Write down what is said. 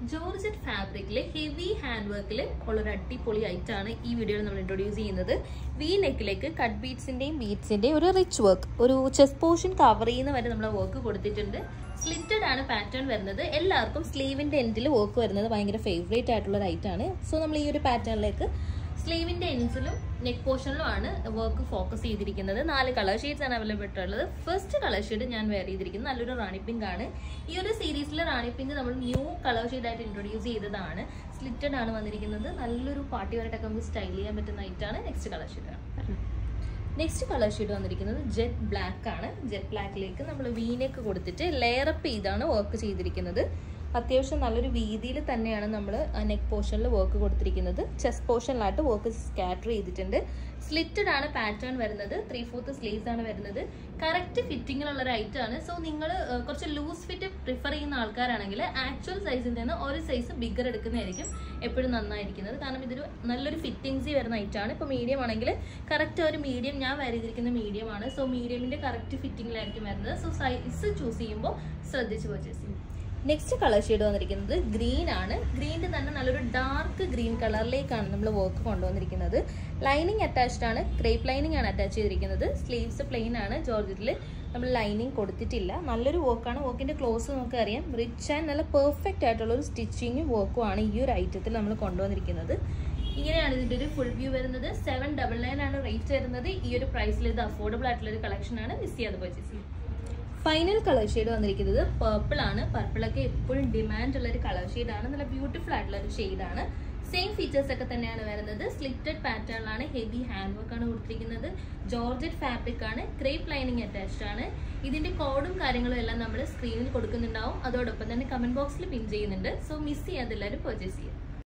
georgette ഫാബ്രിക്കിൽ heavy hand വർക്കിൽ ഉള്ളൊരു അടിപൊളി ഐറ്റാണ് ഈ വീഡിയോയിൽ നമ്മൾ ഇൻട്രൊഡ്യൂസ് ചെയ്യുന്നത് വി നെക്കിലേക്ക് കട്ട് ബീഡ്സിന്റെയും ബീഡ്സിന്റെയും ഒരു റിച്ച് വർക്ക് ഒരു ചെസ്റ്റ് പോർഷൻ കവർ ചെയ്യുന്ന വരെ നമ്മൾ വർക്ക് കൊടുത്തിട്ടുണ്ട് സ്ലിറ്റഡ് ആണ് പാറ്റേൺ വരുന്നത് എല്ലാവർക്കും സ്ലീവിന്റെ എൻഡിൽ വർക്ക് വരുന്നത് ഭയങ്കര ഫേവറേറ്റ് ആയിട്ടുള്ള ഒരു ഐറ്റാണ് സോ നമ്മൾ ഈ ഒരു പാറ്റേണിലേക്ക് സ്ലീവിന്റെ എൻസിലും നെക്ക് പോർഷനിലുമാണ് വർക്ക് ഫോക്കസ് ചെയ്തിരിക്കുന്നത് നാല് കളർ ഷെയ്ഡ്സ് ആണ് അവൈലബിൾ ആയിട്ടുള്ളത് ഫസ്റ്റ് കളർ ഷെയ്ഡ് ഞാൻ വെയർ ചെയ്തിരിക്കുന്നത് നല്ലൊരു റാണി പിങ്ക് ആണ് ഈ ഒരു സീരീസിലെ റാണി പിങ്ക് നമ്മൾ ന്യൂ കളർ ഷെയ്ഡ് ആയിട്ട് ഇൻട്രൊഡ്യൂസ് ചെയ്തതാണ് സ്ലിറ്റഡ് ആണ് വന്നിരിക്കുന്നത് നല്ലൊരു പാർട്ടി വരായിട്ടൊക്കെ നമുക്ക് സ്റ്റൈൽ ചെയ്യാൻ പറ്റുന്ന ഐറ്റാണ് next colour shade next colour shade വന്നിരിക്കുന്നത് ജെറ്റ് ബ്ലാക്ക് ആണ് ജെറ്റ് ബ്ലാക്കിലേക്ക് നമ്മൾ വീനെക്ക് കൊടുത്തിട്ട് ലെയറപ്പ് ചെയ്താണ് വർക്ക് ചെയ്തിരിക്കുന്നത് അത്യാവശ്യം നല്ലൊരു വീതിയിൽ തന്നെയാണ് നമ്മൾ നെക്ക് പോർഷനിൽ വർക്ക് കൊടുത്തിരിക്കുന്നത് ചെസ്റ്റ് പോർഷനിലായിട്ട് വർക്ക് സ്കാറ്റർ ചെയ്തിട്ടുണ്ട് സ്ലിറ്റഡ് ആണ് പാറ്റേൺ വരുന്നത് ത്രീ ഫോർത്ത് സ്ലീവ്സ് ആണ് വരുന്നത് കറക്റ്റ് ഫിറ്റിങ്ങിലുള്ള ഒരു ഐറ്റം ആണ് സോ നിങ്ങൾ കുറച്ച് ലൂസ് ഫിറ്റ് പ്രിഫർ ചെയ്യുന്ന ആൾക്കാരാണെങ്കിൽ ആക്ച്വൽ സൈസിൽ നിന്ന് ഒരു സൈസ് ബിഗർ എടുക്കുന്നതായിരിക്കും എപ്പോഴും നന്നായിരിക്കുന്നത് കാരണം ഇതൊരു നല്ലൊരു ഫിറ്റിങ്സി വരുന്ന ഐറ്റം ആണ് ഇപ്പോൾ മീഡിയം ആണെങ്കിൽ കറക്റ്റ് ഒരു മീഡിയം ഞാൻ വരയ്തിരിക്കുന്ന മീഡിയം ആണ് സോ മീഡിയമിന്റെ കറക്റ്റ് ഫിറ്റിങ്ങിലായിരിക്കും വരുന്നത് സോ സൈസ് ചൂസ് ചെയ്യുമ്പോൾ ശ്രദ്ധിച്ച് പർച്ചേസ് ചെയ്യും നെക്സ്റ്റ് കളർ ഷെയ്ഡ് വന്നിരിക്കുന്നത് ഗ്രീൻ ആണ് ഗ്രീനിൽ തന്നെ നല്ലൊരു ഡാർക്ക് ഗ്രീൻ കളറിലേക്കാണ് നമ്മൾ വർക്ക് കൊണ്ടുവന്നിരിക്കുന്നത് ലൈനിങ് അറ്റാച്ച്ഡ് ആണ് ക്രേപ്പ് ലൈനിങ് ആണ് അറ്റാച്ച് ചെയ്തിരിക്കുന്നത് സ്ലീവ്സ് പ്ലെയിൻ ആണ് ജോർജറ്റിൽ നമ്മൾ ലൈനിങ് കൊടുത്തിട്ടില്ല നല്ലൊരു വർക്കാണ് വർക്കിൻ്റെ ക്ലോസ് നമുക്ക് അറിയാം റിച്ച് ആൻഡ് നല്ല പെർഫെക്റ്റ് ആയിട്ടുള്ള ഒരു സ്റ്റിച്ചിങ്ങും വർക്കും ആണ് ഈ ഒരു ഐറ്റത്തിൽ നമ്മൾ കൊണ്ടുവന്നിരിക്കുന്നത് ഇങ്ങനെയാണ് ഇതിൻ്റെ ഒരു ഫുൾ വ്യൂ വരുന്നത് സെവൻ ഡബിൾ നയൻ ആണ് റേറ്റ് വരുന്നത് ഈ ഒരു പ്രൈസിൽ ഇത് അഫോർഡബിൾ ആയിട്ടുള്ള ഒരു കളക്ഷൻ ആണ് മിസ് ചെയ്യാതെ പർച്ചേസ് ചെയ്യും ഫൈനൽ കളർ ഷെയ്ഡ് വന്നിരിക്കുന്നത് പർപ്പിൾ ആണ് പർപ്പിളൊക്കെ എപ്പോഴും ഡിമാൻഡ് ഉള്ള ഒരു കളർ ഷെയ്ഡാണ് നല്ല ബ്യൂട്ടിഫുൾ ആയിട്ടുള്ള ഒരു ഷെയ്ഡാണ് സെയിം ഫീച്ചേഴ്സ് ഒക്കെ തന്നെയാണ് വരുന്നത് സ്ലിറ്റഡ് പാറ്റേണിലാണ് ഹെവി ഹാൻഡ് വർക്ക് ആണ് കൊടുത്തിരിക്കുന്നത് ജോർജറ്റ് ഫാബ്രിക് ആണ് ക്രേപ്പ് ലൈനിങ് അറ്റാച്ച്ഡ് ആണ് ഇതിന്റെ കോഡും കാര്യങ്ങളും എല്ലാം നമ്മൾ സ്ക്രീനിൽ കൊടുക്കുന്നുണ്ടാവും അതോടൊപ്പം തന്നെ കമന്റ് ബോക്സിൽ പിൻ ചെയ്യുന്നുണ്ട് സോ മിസ് ചെയ്യാതെ എല്ലാവരും പർച്ചേസ് ചെയ്യാം